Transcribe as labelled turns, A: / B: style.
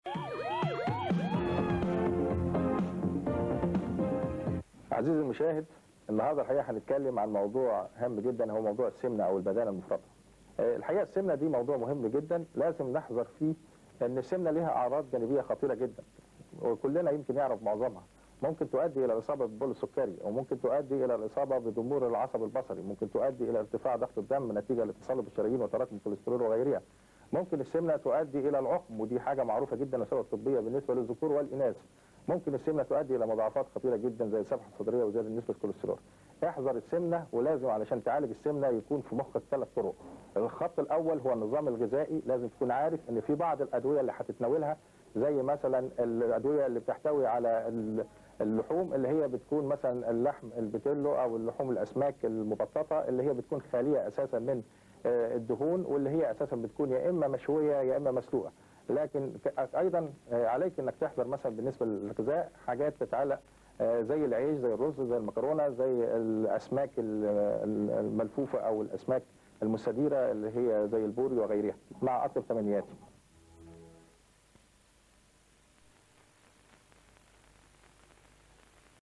A: عزيزي المشاهد النهارده الحقيقه هنتكلم عن موضوع هام جدا هو موضوع السمنه او البدانه المفرطه. آه، الحقيقه السمنه دي موضوع مهم جدا لازم نحذر فيه ان السمنه ليها اعراض جانبيه خطيره جدا وكلنا يمكن يعرف معظمها. ممكن تؤدي الى الاصابه بالبول السكري او ممكن تؤدي الى الاصابه بضمور العصب البصري، ممكن تؤدي الى ارتفاع ضغط الدم نتيجه لتصلب الشرايين وتراكم الكوليسترول وغيرها. ممكن السمنه تؤدي الى العقم ودي حاجه معروفه جدا وسبب طبيه بالنسبه للذكور والاناث. ممكن السمنه تؤدي الى مضاعفات خطيره جدا زي السبحه الصدريه وزياده نسبه الكوليسترول. احذر السمنه ولازم علشان تعالج السمنه يكون في مخك ثلاث طرق. الخط الاول هو النظام الغذائي لازم تكون عارف ان في بعض الادويه اللي هتتناولها زي مثلا الادويه اللي بتحتوي على اللحوم اللي هي بتكون مثلا اللحم البتيلو او اللحوم الاسماك المبططه اللي هي بتكون خاليه اساسا من الدهون واللي هي اساسا بتكون يا اما مشويه يا اما مسلوقه. لكن ايضا عليك انك تحذر مثلا بالنسبه للغذاء حاجات تتعلق زي العيش زي الرز زي المكرونه زي الاسماك الملفوفه او الاسماك المستديره اللي هي زي البوري وغيرها مع اطيب تمنياتي.